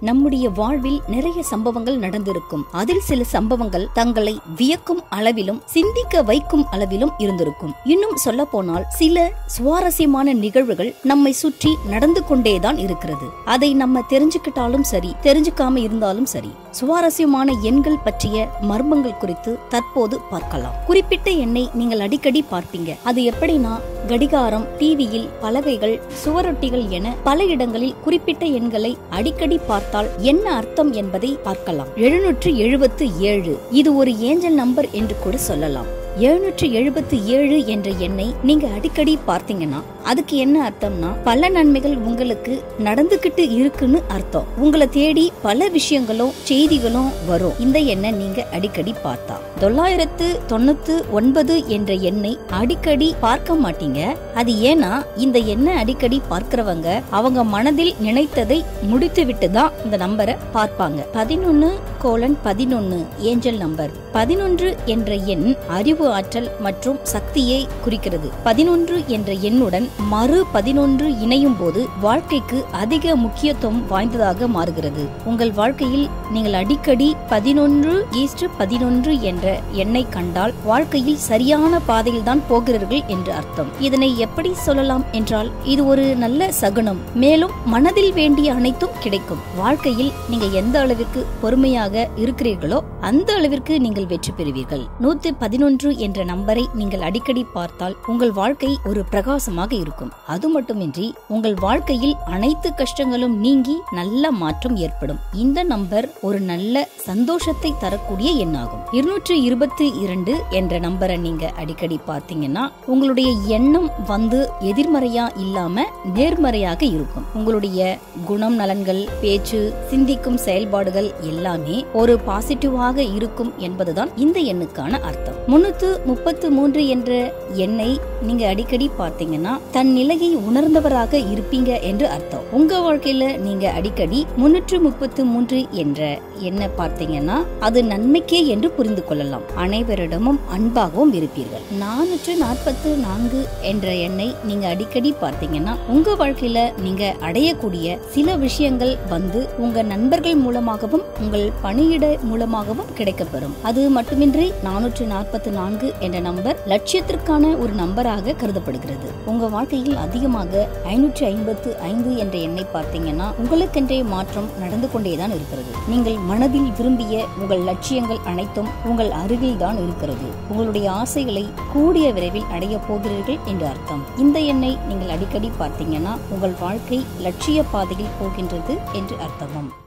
நம்முடைய வாழ்வில் நிறைய சம்பவங்கள் நடந்திருக்கும் அதில் சில சம்பவங்கள் தங்களை வியக்கும் அளவிலும் சிந்திக்க வைக்கும் அளவிலும் இருந்திருக்கும் இன்னும் சொல்ல போனால் சில சுவாரஸ்யமான நிகழ்வுகள் நம்மை சுற்றி நடந்து கொண்டேதான் இருக்கிறது அதை நம்ம தெரிஞ்சுக்கிட்டாலும் சரி தெரிஞ்சுக்காம இருந்தாலும் சரி சுவாரஸ்யமான எண்கள் பற்றிய மர்மங்கள் குறித்து தற்போது பார்க்கலாம் குறிப்பிட்ட எண்ணை நீங்கள் அடிக்கடி பார்ப்பீங்க அது எப்படின்னா கடிகாரம் டிவியில் பலகைகள் சுவரொட்டிகள் என பல இடங்களில் குறிப்பிட்ட எண்களை அடிக்கடி பார்த்தால் என்ன அர்த்தம் என்பதை பார்க்கலாம் எழுநூற்று எழுபத்து ஏழு இது ஒரு ஏஞ்சல் நம்பர் என்று கூட சொல்லலாம் எழுநூற்று எழுபத்து ஏழு என்ற எண்ணை நீங்க அடிக்கடி பார்த்தீங்கன்னா அதுக்கு என்ன அர்த்தம்னா பல நன்மைகள் உங்களுக்கு நடந்துகிட்டு இருக்குன்னு அர்த்தம் உங்களை தேடி பல விஷயங்களும் செய்திகளும் வரும் இந்த எண்ணை நீங்க அடிக்கடி பார்த்தா தொள்ளாயிரத்து தொண்ணூத்து ஒன்பது என்ற எண்ணை அடிக்கடி பார்க்க மாட்டீங்க அது ஏன்னா இந்த எண்ணை அடிக்கடி பார்க்கிறவங்க அவங்க மனதில் நினைத்ததை முடித்து விட்டு தான் இந்த நம்பரை பார்ப்பாங்க பதினொன்னு கோலன் பதினொன்னு ஏஞ்சல் நம்பர் பதினொன்று என்ற எண் அறிவு ஆற்றல் மற்றும் சக்தியை குறிக்கிறது பதினொன்று என்ற எண்ணுடன் மறு பதினொன்று இணையும் போது வாழ்க்கைக்கு அதிக முக்கியத்துவம் வாய்ந்ததாக மாறுகிறது உங்கள் வாழ்க்கையில் நீங்கள் அடிக்கடி பதினொன்று ஈஸ்ட் பதினொன்று என்ற எண்ணை கண்டால் வாழ்க்கையில் சரியான பாதையில் தான் போகிறீர்கள் என்று அர்த்தம் இதனை எப்படி சொல்லலாம் என்றால் இது ஒரு நல்ல சகுனம் மேலும் மனதில் வேண்டிய அனைத்தும் கிடைக்கும் வாழ்க்கையில் நீங்க எந்த அளவிற்கு பொறுமையாக இருக்கிறீர்களோ அந்த அளவிற்கு நீங்கள் வெற்றி பெறுவீர்கள் நூத்தி பதினொன்று என்ற நம்பரை நீங்கள் அடிக்கடி பார்த்தால் உங்கள் வாழ்க்கை ஒரு பிரகாசமாக இருக்கும் அது மட்டுமின்றி உங்கள் வாழ்க்கையில் அனைத்து கஷ்டங்களும் நீங்கி நல்ல மாற்றம் ஏற்படும் இந்த நம்பர் ஒரு நல்ல சந்தோஷத்தை தரக்கூடிய எண்ணாகும் இருநூற்று இருபத்தி இரண்டு என்ற நம்பரை நீங்க அடிக்கடி பார்த்தீங்கன்னா உங்களுடைய எண்ணம் வந்து எதிர்மறையா இல்லாம நேர்மறையாக இருக்கும் உங்களுடைய குணம் நலன்கள் பேச்சு சிந்திக்கும் செயல்பாடுகள் எல்லாமே ஒரு பாசிட்டிவாக இருக்கும் என்பதுதான் இந்த எண்ணுக்கான அர்த்தம் முன்னூத்து முப்பத்து மூன்று என்ற எண்ணை நீங்க அடிக்கடி பார்த்தீங்கன்னா தன் நிலையை உணர்ந்தவராக இருப்பீங்க என்று அர்த்தம் உங்க வாழ்க்கையில நீங்க அடிக்கடி முன்னூற்று முப்பத்து மூன்று என்ற எண்ணை பார்த்தீங்கன்னா அது நன்மைக்கே என்று புரிந்து கொள்ளலாம் அனைவரிடமும் அன்பாகவும் இருப்பீர்கள் நானூற்று நாற்பத்து நான்கு என்ற எண்ணை நீங்க அடிக்கடி பார்த்தீங்கன்னா உங்க வாழ்க்கையில நீங்க அடையக்கூடிய சில விஷயங்கள் வந்து உங்க நண்பர்கள் மூலமாகவும் உங்கள் பணியிட மூலமாகவும் கிடைக்கப்பெறும் அது மட்டுமின்றி நானூற்று நாற்பத்தி நான்கு என்ற நம்பர் லட்சியத்திற்கான ஒரு நம்பராக கருதப்படுகிறது உங்க வாழ்க்கையில் அதிகமாக ஐநூற்று ஐம்பத்து ஐந்து என்ற எண்ணை பார்த்தீங்கன்னா உங்களுக்கென்றே மாற்றம் நடந்து கொண்டேதான் இருக்கிறது நீங்கள் மனதில் விரும்பிய உங்கள் லட்சியங்கள் அனைத்தும் உங்கள் அருகில் தான் இருக்கிறது உங்களுடைய ஆசைகளை கூடிய விரைவில் அடைய போகிறீர்கள் என்று அர்த்தம் இந்த எண்ணை நீங்கள் அடிக்கடி பார்த்தீங்கன்னா உங்கள் வாழ்க்கை லட்சிய பாதையில் போகின்றது என்று அர்த்தமாம்